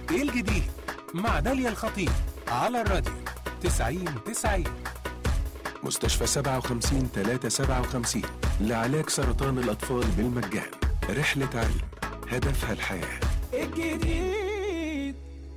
ايه الجديد مع داليا الخطيب على الراديو 90 90 مستشفى 57 357 لعلاج سرطان الأطفال بالمجان رحلة علم هدفها الحياة الجديد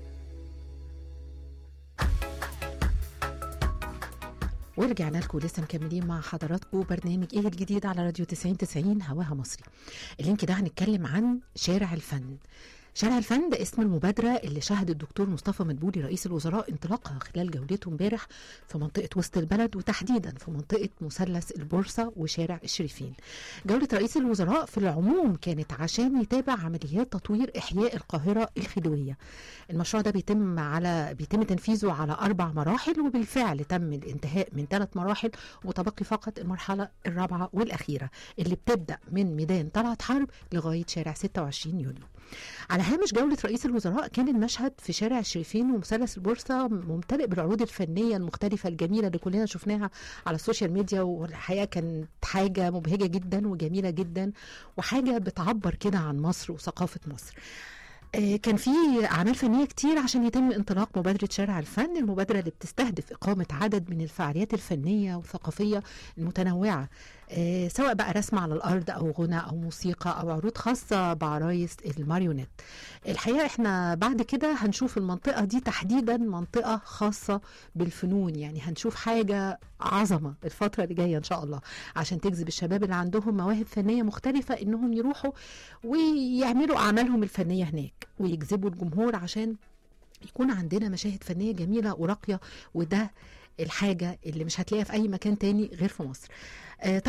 ورجعنا لكم لسه مكملين مع حضراتكم برنامج ايه الجديد على راديو 90 90 هواها مصري اللينك ده هنتكلم عن شارع الفن شارع الفن ده اسم المبادرة اللي شهد الدكتور مصطفى مدبولي رئيس الوزراء انطلاقها خلال جولته امبارح في منطقة وسط البلد وتحديدا في منطقة مثلث البورصة وشارع الشريفين. جولة رئيس الوزراء في العموم كانت عشان يتابع عمليات تطوير إحياء القاهرة الخديوية. المشروع ده بيتم على بيتم تنفيذه على أربع مراحل وبالفعل تم الانتهاء من ثلاث مراحل وتبقي فقط المرحلة الرابعة والأخيرة اللي بتبدأ من ميدان طلعت حرب لغاية شارع 26 يوليو. على هامش جولة رئيس الوزراء كان المشهد في شارع الشريفين ومثلث البورصة ممتلئ بالعروض الفنية المختلفة الجميلة اللي كلنا شفناها على السوشيال ميديا والحقيقة كانت حاجة مبهجة جدا وجميلة جدا وحاجة بتعبر كده عن مصر وثقافة مصر آه، كان في اعمال فنيه كتير عشان يتم انطلاق مبادره شارع الفن المبادره اللي بتستهدف اقامه عدد من الفعاليات الفنيه والثقافيه المتنوعه آه، سواء بقى رسم على الارض او غنى او موسيقى او عروض خاصه بعرايس الماريونيت الحقيقه احنا بعد كده هنشوف المنطقه دي تحديدا منطقه خاصه بالفنون يعني هنشوف حاجه عظمه الفتره اللي جايه ان شاء الله عشان تجذب الشباب اللي عندهم مواهب فنيه مختلفه انهم يروحوا ويعملوا اعمالهم الفنيه هناك ويجذبوا الجمهور عشان يكون عندنا مشاهد فنيه جميله وراقيه وده الحاجه اللي مش هتلاقيها في اي مكان تاني غير في مصر آه